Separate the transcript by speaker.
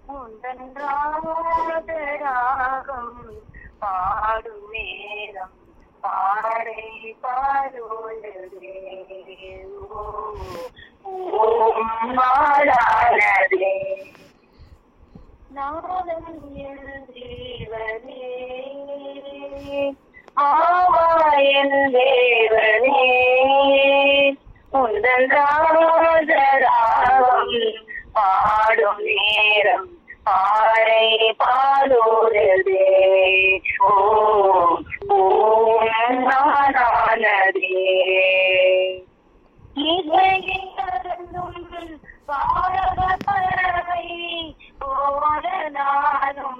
Speaker 1: ராகம் பாடும் நேரம் பாடை பாடுவதே ஓம் மாடானதே நாதன் என் தேவனே ஆவாயன் தேவனே உந்தன் ராஜராகம் பாடும் நேரம் பாறை பாலோரதே ஓம்